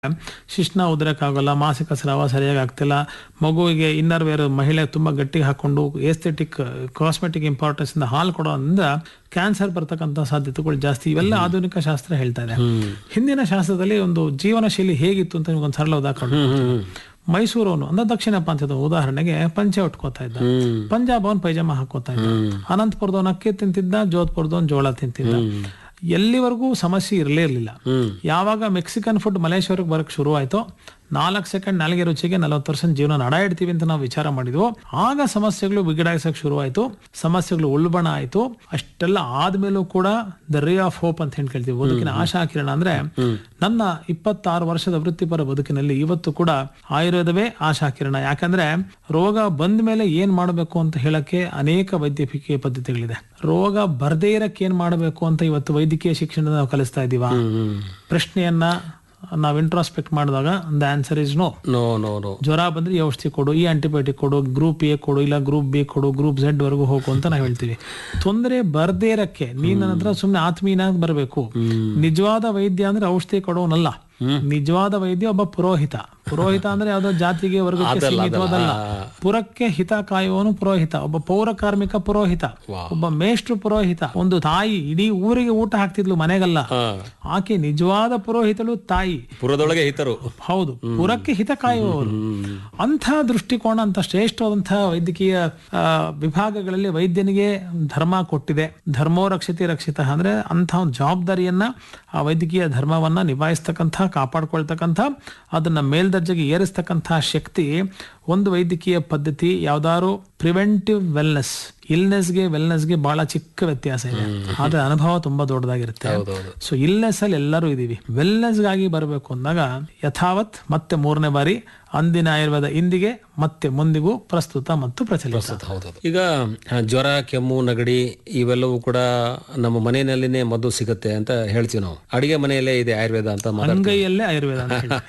ಶಿಶ್ನ ಉದ್ರಕ್ಕಾಗಲ್ಲ ಮಾಸಿಕ ಸ್ರಾವ ಸರಿಯಾಗಿ ಆಗ್ತಿಲ್ಲ ಮಗುವಿಗೆ ಇನ್ನರ್ ವೇರ್ ಮಹಿಳೆ ತುಂಬಾ ಗಟ್ಟಿಗೆ ಹಾಕೊಂಡು ಏಸ್ಥೆಟಿಕ್ ಕಾಸ್ಮೆಟಿಕ್ ಇಂಪಾರ್ಟೆನ್ಸ್ ಇಂದ ಹಾಲು ಕೊಡೋದ್ರಿಂದ ಕ್ಯಾನ್ಸರ್ ಬರ್ತಕ್ಕಂಥ ಸಾಧ್ಯತೆಗಳು ಜಾಸ್ತಿ ಇವೆಲ್ಲ ಆಧುನಿಕ ಶಾಸ್ತ್ರ ಹೇಳ್ತಾ ಇದೆ ಹಿಂದಿನ ಶಾಸ್ತ್ರದಲ್ಲಿ ಒಂದು ಜೀವನ ಶೈಲಿ ಹೇಗಿತ್ತು ಅಂತ ನಿಮ್ಗೊಂದು ಸರಳ ಉದಾಹರಣೆ ಮೈಸೂರವನು ಅಂದ್ರೆ ದಕ್ಷಿಣ ಪ್ರಾಂತ್ಯದ ಉದಾಹರಣೆಗೆ ಪಂಚೆ ಉಟ್ಕೋತಾ ಇದ್ದ ಪಂಜಾಬ್ ಅವನ್ ಪೈಜಾಮ ಹಾಕೋತಾ ಇದ್ದ ಅನಂತಪುರದವನ್ ಅಕ್ಕಿ ತಿಂತಿದ್ದ ಜೋಧ್ಪುರದವನ್ ಜೋಳ ತಿಂತಿದ್ದ ಎಲ್ಲಿವರೆಗೂ ಸಮಸ್ಯೆ ಇರಲೇ ಇರಲಿಲ್ಲ ಯಾವಾಗ ಮೆಕ್ಸಿಕನ್ ಫುಡ್ ಮಲೇಶ್ವರಕ್ಕೆ ಬರಕ್ ಶುರು ಆಯ್ತೋ ನಾಲ್ಕು ಸೆಕೆಂಡ್ ನಾಲ್ಗೆ ರುಚಿಗೆ ನಲವತ್ತು ಪರ್ಸೆಂಟ್ ಜೀವನ ನಡ ಇಡ್ತೀವಿ ಅಂತ ನಾವು ವಿಚಾರ ಮಾಡಿದ್ವು ಆಗ ಸಮಸ್ಯೆಗಳು ಬಿಗಡಾಯಿಸಕ್ ಶುರು ಆಯ್ತು ಸಮಸ್ಯೆಗಳು ಉಳ್ಬಣ ಆಯ್ತು ಅಷ್ಟೆಲ್ಲ ಆದ್ಮೇಲೂ ಕೂಡ ದ ರೇ ಆಫ್ ಹೋಪ್ ಅಂತ ಹೇಳಿ ಕೇಳ್ತೀವಿ ಬದುಕಿನ ಆಶಾ ಕಿರಣ ಅಂದ್ರೆ ನನ್ನ ಇಪ್ಪತ್ತಾರು ವರ್ಷದ ವೃತ್ತಿಪರ ಬದುಕಿನಲ್ಲಿ ಇವತ್ತು ಕೂಡ ಆಯುರ್ವೇದವೇ ಆಶಾ ಕಿರಣ ಯಾಕಂದ್ರೆ ರೋಗ ಬಂದ ಮೇಲೆ ಏನ್ ಮಾಡಬೇಕು ಅಂತ ಹೇಳಕ್ಕೆ ಅನೇಕ ವೈದ್ಯಕೀಯ ಪದ್ಧತಿಗಳಿದೆ ರೋಗ ಬರ್ದೇ ಇರಕ್ಕೆ ಏನ್ ಮಾಡಬೇಕು ಅಂತ ಇವತ್ತು ವೈದ್ಯಕೀಯ ಶಿಕ್ಷಣದ ನಾವು ಕಲಿಸ್ತಾ ಇದೀವ ಪ್ರಶ್ನೆಯನ್ನ ನಾವು ಇಂಟ್ರಾಸ್ಪೆಕ್ಟ್ ಮಾಡಿದಾಗ the answer is no no no no ಜ್ವರ ಬಂದ್ರೆ ಈ ಔಷಧಿ ಕೊಡು ಈ ಆಂಟಿಬಯೋಟಿಕ್ ಕೊಡು ಗ್ರೂಪ್ ಎ ಕೊಡು ಇಲ್ಲ ಗ್ರೂಪ್ ಬಿ ಕೊಡು ಗ್ರೂಪ್ ಝೆಡ್ ವರೆಗೂ ಹೋಗು ಅಂತ ನಾವು ಹೇಳ್ತೀವಿ ತೊಂದರೆ ಬರ್ದೇ ಇರಕ್ಕೆ ನೀನ್ ನನ್ನ ಹತ್ರ ಸುಮ್ನೆ ಆತ್ಮೀಯನಾಗಿ ಬರಬೇಕು ನಿಜವಾದ ವೈದ್ಯ ಅಂದ್ರೆ ಔಷಧಿ ಕೊಡೋನಲ್ಲ ನಿಜವಾದ ವೈದ್ಯ ಒಬ್ಬ ಪುರೋಹಿತ ಪುರೋಹಿತ ಅಂದ್ರೆ ಯಾವ್ದೋ ಜಾತಿಗೆ ವರ್ಗಕ್ಕೆ ಸೀಮಿತವಾದಲ್ಲ ಪುರಕ್ಕೆ ಹಿತ ಕಾಯುವವನು ಪುರೋಹಿತ ಒಬ್ಬ ಪೌರ ಕಾರ್ಮಿಕ ಪುರೋಹಿತ ಒಬ್ಬ ಮೇಷ್ಟ್ರು ಪುರೋಹಿತ ಒಂದು ತಾಯಿ ಇಡೀ ಊರಿಗೆ ಊಟ ಹಾಕ್ತಿದ್ಲು ಮನೆಗಲ್ಲ ಆಕೆ ನಿಜವಾದ ಪುರೋಹಿತಳು ತಾಯಿ ಪುರದೊಳಗೆ ಹಿತರು ಹೌದು ಪುರಕ್ಕೆ ಹಿತ ಕಾಯುವವರು ಅಂಥ ದೃಷ್ಟಿಕೋನ ಅಂತ ಶ್ರೇಷ್ಠವಾದಂತಹ ವೈದ್ಯಕೀಯ ಆ, ವಿಭಾಗಗಳಲ್ಲಿ ವೈದ್ಯನಿಗೆ ಧರ್ಮ ಕೊಟ್ಟಿದೆ ಧರ್ಮೋ ರಕ್ಷಿತಿ ರಕ್ಷಿತ ಅಂದ್ರೆ ಅಂಥ ಒಂದು ಜವಾಬ್ದಾರಿಯನ್ನ ಆ ವೈದ್ಯಕೀಯ ಧರ್ಮವನ್ನ ನಿಭಾಯಿಸ್ತಕ್ಕಂಥ ಕಾಪಾಡ್ಕೊಳ್ತಕ್ಕಂಥ ಅದನ್ನ ಮೇಲ್ದರ್ಜೆಗೆ ಏರಿಸ್ತಕ್ಕಂಥ ಶಕ್ತಿ ಒಂದು ವೈದ್ಯಕೀಯ ಪದ್ಧತಿ ಯಾವ್ದಾದ್ರು ಪ್ರಿವೆಂಟಿವ್ ವೆಲ್ನೆಸ್ ಇಲ್ನೆಸ್ಗೆ ವೆಲ್ನೆಸ್ಗೆ ಬಹಳ ಚಿಕ್ಕ ವ್ಯತ್ಯಾಸ ಇದೆ ಆದ್ರೆ ಅನುಭವ ತುಂಬಾ ದೊಡ್ಡದಾಗಿರುತ್ತೆ ಹೌದೌದು ಸೊ ಇಲ್ನೆಸ್ ಅಲ್ಲಿ ಎಲ್ಲರೂ ಇದೀವಿ ವೆಲ್ನೆಸ್ ಗಾಗಿ ಬರಬೇಕು ಅಂದಾಗ ಯಥಾವತ್ ಮತ್ತೆ ಮೂರನೇ ಬಾರಿ ಅಂದಿನ ಆಯುರ್ವೇದ ಇಂದಿಗೆ ಮತ್ತೆ ಮುಂದಿಗೂ ಪ್ರಸ್ತುತ ಮತ್ತು ಪ್ರಚಲಿತ ಹೌದೌದು ಈಗ ಆ, ಜ್ವರ ಕೆಮ್ಮು ನಗಡಿ ಇವೆಲ್ಲವೂ ಕೂಡ ನಮ್ಮ ಮನೆಯಲ್ಲಿನೇ ಮದ್ದು ಸಿಗುತ್ತೆ ಅಂತ ಹೇಳ್ತೀವಿ ನಾವು ಅಡಿಗೆ ಮನೆಯಲ್ಲೇ ಇದೆ ಆಯುರ್ವೇದ ಅಂತ ಮಾತಾಡ್ತೀವಿ ಅಂಗೈಯಲ್ಲೇ ಆಯುರ್ವೇದ ಅಂತ ಹೇಳಿ.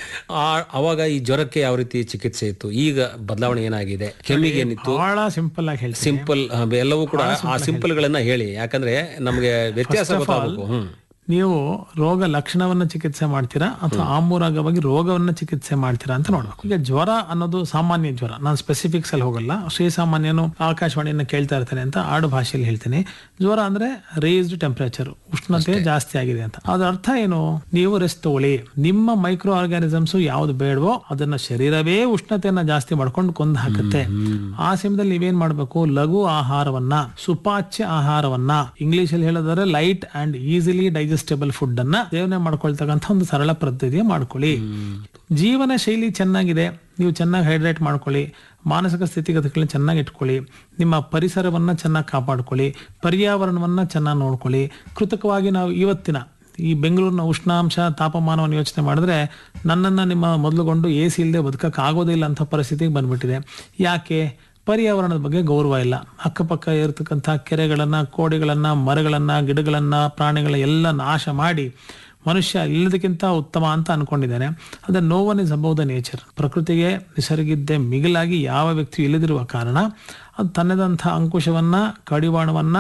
ಆ- ಅವಾಗ ಈ ಜ್ವರಕ್ಕೆ ಯಾವ ರೀತಿ ಚಿಕಿತ್ಸೆ ಇತ್ತು ಈಗ ಬದಲಾವಣೆ ಏನಾಗಿದೆ ಕೆಮ್ಮಿಗೆ ಏನಿತ್ತು ಬಹಳ ಸಿಂಪಲ್ ಆಗಿ ಹೇಳ್ತೀನಿ ಸಿಂಪಲ್ ಎಲ್ಲವೂ ಕೂಡ ಆ ಸಿಂಪಲ್ ಗಳನ್ನ ಹೇಳಿ ಯಾಕಂದ್ರೆ ನಮ್ಗೆ ವ್ಯತ್ಯಾಸ ಗೊತ್ತಾಗಬೇಕು ಹ್ಮ್ ನೀವು ರೋಗ ಲಕ್ಷಣವನ್ನ ಚಿಕಿತ್ಸೆ ಮಾಡ್ತೀರಾ ಅಥವಾ ಆಮೂಲಾಗ್ರವಾಗಿ ರೋಗವನ್ನ ಚಿಕಿತ್ಸೆ ಮಾಡ್ತೀರಾ ಅಂತ ನೋಡ್ಬೇಕು ಈಗ ಜ್ವರ ಅನ್ನೋದು ಸಾಮಾನ್ಯ ಜ್ವರ ನಾನು ಸ್ಪೆಸಿಫಿಕ್ಸ್ ಅಲ್ಲಿ ಹೋಗಲ್ಲ ಶ್ರೀ ಸಾಮಾನ್ಯನು ಆಕಾಶವಾಣಿಯನ್ನ ಕೇಳ್ತಾ ಇರ್ತಾನೆ ಅಂತ ಆಡು ಭಾಷೆಯಲ್ಲಿ ಹೇಳ್ತೀನಿ ಜ್ವರ ಅಂದ್ರೆ ರೇಸ್ಡ್ ಟೆಂಪರೇಚರ್ ಉಷ್ಣತೆ ಜಾಸ್ತಿ ಆಗಿದೆ ಅಂತ ಅದ್ರ ಅರ್ಥ ಏನು ನೀವು ರೆಸ್ಟ್ ತಗೊಳ್ಳಿ ನಿಮ್ಮ ಮೈಕ್ರೋ ಆರ್ಗಾನಿಸಮ್ಸ್ ಯಾವ್ದು ಬೇಡವೋ ಅದನ್ನ ಶರೀರವೇ ಉಷ್ಣತೆಯನ್ನ ಜಾಸ್ತಿ ಮಾಡ್ಕೊಂಡು ಕೊಂದು ಹಾಕುತ್ತೆ ಆ ಸಮಯದಲ್ಲಿ ನೀವೇನ್ ಮಾಡ್ಬೇಕು ಲಘು ಆಹಾರವನ್ನ ಸುಪಾಚ್ಯ ಆಹಾರವನ್ನ ಇಂಗ್ಲಿಷ್ ಅಲ್ಲಿ ಹೇಳೋದಾದ್ರೆ light and easily digestible food ಅನ್ನ ಸೇವನೆ ಮಾಡ್ಕೊಳ್ತಕ್ಕಂಥ ಒಂದು ಸರಳ ಪದ್ಧತಿಯ ಮಾಡ್ಕೊಳ್ಳಿ ಜೀವನ ಶೈಲಿ ಚೆನ್ನಾಗಿದೆ ನೀವು ಚೆನ್ನಾಗಿ ಹೈಡ್ರೇಟ್ ಮಾಡ್ಕೊಳ್ಳಿ ಮಾನಸಿಕ ಸ್ಥಿತಿಗತಿಗಳನ್ನ ಚೆನ್ನಾಗಿ ಇಟ್ಕೊಳ್ಳಿ ನಿಮ್ಮ ಪರಿಸರವನ್ನ ಚೆನ್ನಾಗಿ ಕಾಪಾಡ್ಕೊಳ್ಳಿ ಪರ್ಯಾವರಣವನ್ನ ಚೆನ್ನಾಗಿ ನೋಡ್ಕೊಳ್ಳಿ ಕೃತಕವಾಗಿ ನಾವು ಇವತ್ತಿನ ಈ ಬೆಂಗಳೂರಿನ ಉಷ್ಣಾಂಶ ತಾಪಮಾನವನ್ನು ಯೋಚನೆ ಮಾಡಿದ್ರೆ ನನ್ನನ್ನು ನಿಮ್ಮ ಮೊದಲುಗೊಂಡು ಎ ಸಿ ಇಲ್ಲದೆ ಬದುಕಕ್ಕೆ ಆಗೋದಿಲ್ಲ ಅಂತ ಪರಿಸ್ಥಿತಿಗೆ ಬಂದ್ಬಿಟ್ಟಿದೆ ಯಾಕೆ ಪರ್ಯಾವರಣದ ಬಗ್ಗೆ ಗೌರವ ಇಲ್ಲ ಅಕ್ಕಪಕ್ಕ ಇರತಕ್ಕಂಥ ಕೆರೆಗಳನ್ನ ಕೋಡಿಗಳನ್ನ ಮರಗಳನ್ನ ಗಿಡಗಳನ್ನ ಪ್ರಾಣಿಗಳ ಎಲ್ಲ ನಾಶ ಮಾಡಿ ಮನುಷ್ಯ ಇಲ್ಲದಕ್ಕಿಂತ ಉತ್ತಮ ಅಂತ ಅನ್ಕೊಂಡಿದ್ದಾನೆ ಅದ no one is above the nature ಪ್ರಕೃತಿಗೆ ನಿಸರ್ಗಿದ್ದೆ ಮಿಗಿಲಾಗಿ ಯಾವ ವ್ಯಕ್ತಿಯು ಇಲ್ಲದಿರುವ ಕಾರಣ ಅದು ತನ್ನದಂಥ ಅಂಕುಶವನ್ನ ಕಡಿವಾಣವನ್ನ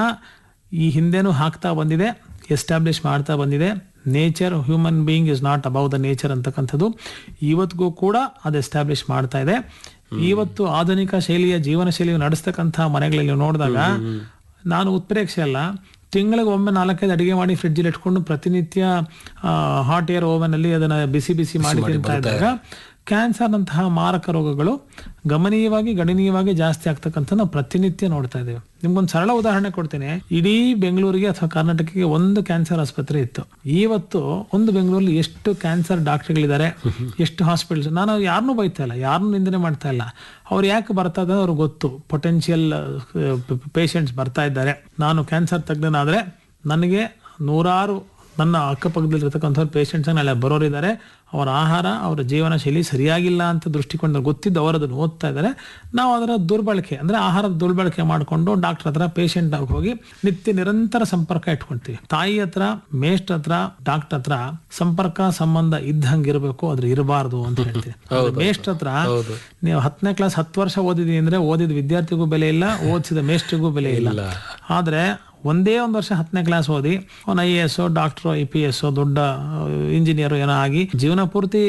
ಈ ಹಿಂದೆನೂ ಹಾಕ್ತಾ ಬಂದಿದೆ ಎಸ್ಟಾಬ್ಲಿಷ್ ಮಾಡ್ತಾ ಬಂದಿದೆ nature human being is not above the nature ಅಂತಕ್ಕಂಥದ್ದು ಇವತ್ತಿಗೂ ಕೂಡ ಅದು ಎಸ್ಟಾಬ್ಲಿಷ್ ಮಾಡ್ತಾ ಇದೆ ಇವತ್ತು ಆಧುನಿಕ ಶೈಲಿಯ ಜೀವನ ಶೈಲಿಯು ನಡೆಸ್ತಕ್ಕಂಥ ಮನೆಗಳಲ್ಲಿ ನೋಡಿದಾಗ ನಾನು ಉತ್ಪ್ರೇಕ್ಷೆ ಅಲ್ಲ ತಿಂಗಳಿಗೆ ಒಮ್ಮೆ ನಾಲ್ಕೈದು ಅಡಿಗೆ ಮಾಡಿ ಫ್ರಿಡ್ಜಲ್ಲಿ ಇಟ್ಕೊಂಡು ಪ್ರತಿನಿತ್ಯ ಹಾಟ್ ಏರ್ ಓವನ್ ಅಲ್ಲಿ ಅದನ್ನ ಬಿಸಿ ಬಿಸಿ ಮಾಡಿ ತಿಂತಾ ಇದ್ದಾಗ ಕ್ಯಾನ್ಸರ್ ನಂತಹ ಮಾರಕ ರೋಗಗಳು ಗಮನೀಯವಾಗಿ ಗಣನೀಯವಾಗಿ ಜಾಸ್ತಿ ಆಗ್ತಕ್ಕಂಥ ನಾವು ಪ್ರತಿನಿತ್ಯ ನೋಡ್ತಾ ಇದ್ದೇವೆ ನಿಮ್ಗೊಂದು ಸರಳ ಉದಾಹರಣೆ ಕೊಡ್ತೇನೆ ಇಡೀ ಬೆಂಗಳೂರಿಗೆ ಅಥವಾ ಕರ್ನಾಟಕಕ್ಕೆ ಒಂದು ಕ್ಯಾನ್ಸರ್ ಆಸ್ಪತ್ರೆ ಇತ್ತು ಇವತ್ತು ಒಂದು ಬೆಂಗಳೂರಲ್ಲಿ ಎಷ್ಟು ಕ್ಯಾನ್ಸರ್ ಡಾಕ್ಟರ್ಗಳಿದ್ದಾರೆ ಎಷ್ಟು ಹಾಸ್ಪಿಟಲ್ಸ್ ನಾನು ಯಾರನ್ನೂ ಬೈತಾ ಇಲ್ಲ ಯಾರನ್ನೂ ನಿಂದನೆ ಮಾಡ್ತಾ ಇಲ್ಲ ಅವ್ರು ಯಾಕೆ ಬರ್ತಾ ಇದ್ದಾರೆ ಅವ್ರಿಗೆ ಗೊತ್ತು ಪೊಟೆನ್ಷಿಯಲ್ ಪೇಷಂಟ್ಸ್ ಬರ್ತಾ ಇದ್ದಾರೆ ನಾನು ಕ್ಯಾನ್ಸರ್ ತಜ್ಞನಾದ್ರೆ ನನಗೆ ನೂರಾರು ನನ್ನ ಅಕ್ಕಪಕ್ಕದಲ್ಲಿರ್ತಕ್ಕಂಥವ್ರು ಪೇಷಂಟ್ಸ್ ನಾಳೆ ಬರೋರಿದ್ದಾರೆ ಅವರ ಆಹಾರ ಅವರ ಜೀವನ ಶೈಲಿ ಸರಿಯಾಗಿಲ್ಲ ಅಂತ ದೃಷ್ಟಿಕೋನ ಗೊತ್ತಿದ್ದು ಅವರು ಅದನ್ನು ಓದ್ತಾ ಇದ್ದಾರೆ ನಾವು ಅದರ ದುರ್ಬಳಕೆ ಅಂದ್ರೆ ಆಹಾರದ ದುರ್ಬಳಕೆ ಮಾಡಿಕೊಂಡು ಡಾಕ್ಟರ್ ಹತ್ರ ಪೇಷಂಟ್ ಆಗಿ ಹೋಗಿ ನಿತ್ಯ ನಿರಂತರ ಸಂಪರ್ಕ ಇಟ್ಕೊಂತೀವಿ ತಾಯಿ ಹತ್ರ ಮೇಸ್ಟ್ ಹತ್ರ ಡಾಕ್ಟರ್ ಹತ್ರ ಸಂಪರ್ಕ ಸಂಬಂಧ ಇದ್ದಂಗಿರ್ಬೇಕು ಅದ್ರ ಇರಬಾರ್ದು ಅಂತ ಹೇಳ್ತೀವಿ ಮೇಸ್ಟ್ ಹತ್ರ ನೀವು ಹತ್ತನೇ ಕ್ಲಾಸ್ ಹತ್ತು ವರ್ಷ ಓದಿದೀನಿ ಅಂದ್ರೆ ಓದಿದ ವಿದ್ಯಾರ್ಥಿಗೂ ಬೆಲೆ ಇಲ್ಲ ಓದಿಸಿದ ಮೇಸ್ಟ್ರಿಗೂ ಬೆಲೆ ಇಲ್ಲ ಆದ್ರೆ ಒಂದೇ ಒಂದು ವರ್ಷ ಹತ್ತನೇ ಕ್ಲಾಸ್ ಓದಿ ಅವನು I A S doctor I P S ದೊಡ್ಡ ಇಂಜಿನಿಯರ್ ಏನೋ ಆಗಿ ಜೀವನ ಪೂರ್ತಿ